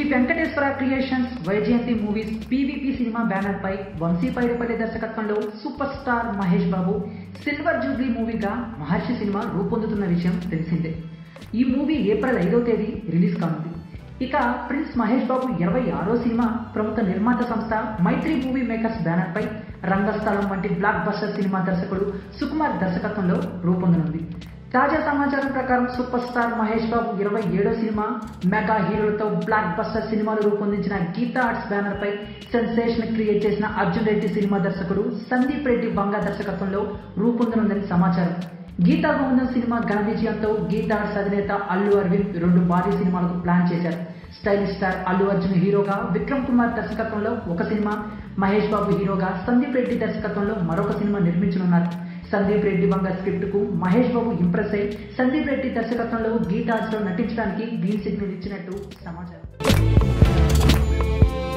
Venkateswara creations Vyjayanthi movies PVP cinema banner పై వంశీ పైడిపల్లి దర్శకత్వంలో super star Mahesh Babu silver jubilee మూవీగా మహర్షి సినిమా రూపొందుతున్న విషయం తెలిసిందే ఈ మూవీ ఏప్రిల్ ఐదో తేదీ రిలీజ్ కానుంది ఇక ప్రిన్స్ మహేష్ బాబు ఇరవై ఆరో సినిమా ప్రముఖ నిర్మాత సంస్థ మైత్రి మూవీ మేకర్స్ బ్యానర్ పై రంగస్థలం వంటి బ్లాక్ బస్టర్ సినిమా దర్శకుడు సుకుమార్ దర్శకత్వంలో రూపొందనుంది తాజా సమాచారం ప్రకారం సూపర్ స్టార్ మహేష్ బాబు ఇరవై ఏడో సినిమా మెగా హీరోలతో బ్లాక్ బస్టర్ సినిమాలు రూపొందించిన గీతా ఆర్ట్స్ బ్యానర్ పై సెన్సేషన్ క్రియేట్ చేసిన అర్జున్ రెడ్డి సినిమా దర్శకుడు సందీప్ రెడ్డి బంగా దర్శకత్వంలో రూపొందనుందని సమాచారం గీతా గోవిందం సినిమా ఘన విజయంతో గీతా ఆర్ట్స్ అధినేత అల్లు అరవింద్ రెండు భారీ సినిమాలకు ప్లాన్ చేశారు స్టైలిష్ స్టార్ అల్లు అర్జున్ హీరోగా విక్రమ్ కుమార్ దర్శకత్వంలో ఒక సినిమా మహేష్ బాబు హీరోగా సందీప్ రెడ్డి దర్శకత్వంలో మరొక సినిమా నిర్మించనున్నారు సందీప్ రెడ్డి వంగ స్క్రిప్ట్ కు మహేష్ బాబు ఇంప్రెస్ అయి సందీప్ రెడ్డి దర్శకత్వంలో గీతాస్ లో నటించడానికి గ్రీన్ సిగ్నల్ ఇచ్చినట్టు సమాచారం